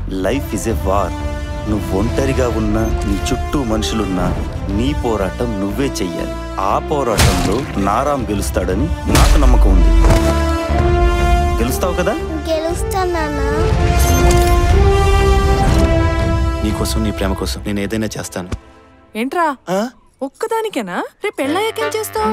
Life is a war నువ్వు ఒంటరిగా ఉన్నా నీ చుట్టూ మనుషులున్నా నీ పోరాటం నువ్వే చెయ్యాలి ఆ పోరాటంలో నారాం గెలుస్తాడని నాకు నమ్మకం ఉంది గెలుస్తావు కదా గెలుస్తానా నీకోసం నీ ప్రేమ కోసం నేను ఏదైనా చేస్తాను ఏంట్రా ఒక్కదానికేనా రేపు పెళ్ళయ్యాకేం చేస్తావు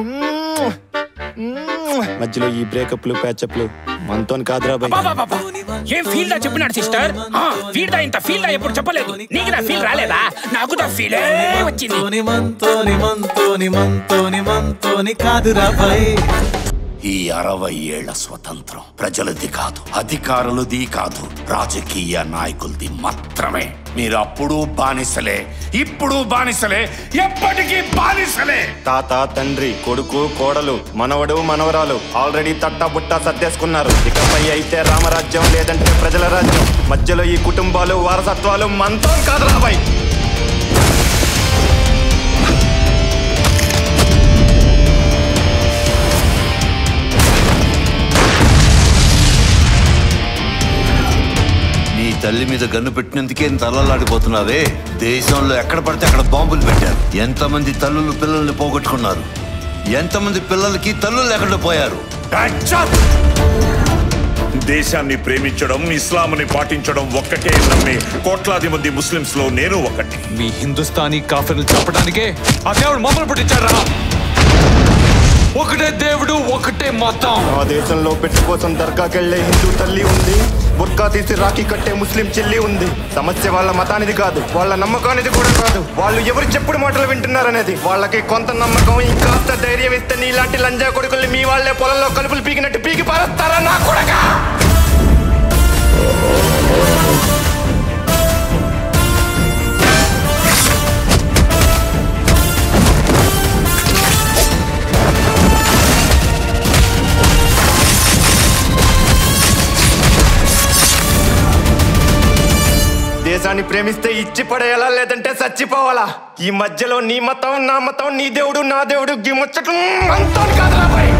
మధ్యలో ఈ బ్రేకప్లు ప్యాచప్లు మనతో కాదురా బాయ్ అబ్బబ్బబ్బబ్బ! ఏం ఫీల్ దా చెప్పినాడు సిస్టర్ ఫీల్ దా ఇంత ఫీల్ దా ఎప్పుడు చెప్పలేదు నీకు నా ఫీల్ రాలేదా నాకు నా ఫీలే వచ్చింది తోని మంతోని మంతోని మంతోని మంతోని కాదురా భయ్ ఈ అరవై ఏళ్ల స్వతంత్రం ప్రజలది కాదు అధికారులది కాదు రాజకీయ నాయకులది మాత్రమే మీరు అప్పుడు బానిసలే ఇప్పుడు బానిసలే ఎప్పటికీ బానిసలే తాత తండ్రి కొడుకు కోడలు మనవడు మనవరాలు ఆల్రెడీ తట్టా బుట్టా సర్దేసుకున్నారు ఇకపై అయితే రామరాజ్యం లేదంటే ప్రజల రాజ్యం మధ్యలో ఈ కుటుంబాలు వారసత్వాలు మనతో కాదు రాబాయ్ నీ తల్లి మీద గన్ను పెట్టినందుకే తలలాడిపోతున్నావే దేశంలో ఎక్కడ పడితే అక్కడ బాంబులు పెట్టారు ఎంతమంది తల్లులు పిల్లల్ని పోగొట్టుకున్నారు ఎంతమంది పిల్లలకి తల్లులు లేకుండా పోయారు దేశాన్ని ప్రేమించడం ఇస్లాంని పాటించడం ఒక్కటే నమ్మే కోట్లాది మంది ముస్లింస్ లో నేను ఒకటి మీ హిందుస్థానీ కాఫీలు చంపడానికే ఆ దేవుడు మమ్మల్ని పుట్టించారా ఒకటే దేవుడు ఒకటే మతం ఆ దేశంలో పెట్టి కోసం దర్గాకెళ్లే హిందూ తల్లి ఉంది బుర్కా తీసి రాఖీ కట్టే ముస్లిం చెల్లి ఉంది సమస్య వాళ్ళ మతానిది కాదు వాళ్ళ నమ్మకానిది కూడా కాదు వాళ్ళు ఎవరు చెప్పుడు మాటలు వింటున్నారనేది వాళ్ళకి కొంత నమ్మకం ఇంకాస్త ధైర్యం ఇస్తే నీలాంటి లంజా కొడుకుల్ని మీ వాళ్ళే పొలంలో కలుపులు పీకినట్టు పీకి పారేస్తారా నా కొడగా దేశాన్ని ప్రేమిస్తే ఇచ్చి పడేయాలా లేదంటే చచ్చిపోవాలా ఈ మధ్యలో నీ మతం నా మతం నీ దేవుడు నా దేవుడు గిముచ్చటం అంతా కాదురా భయ్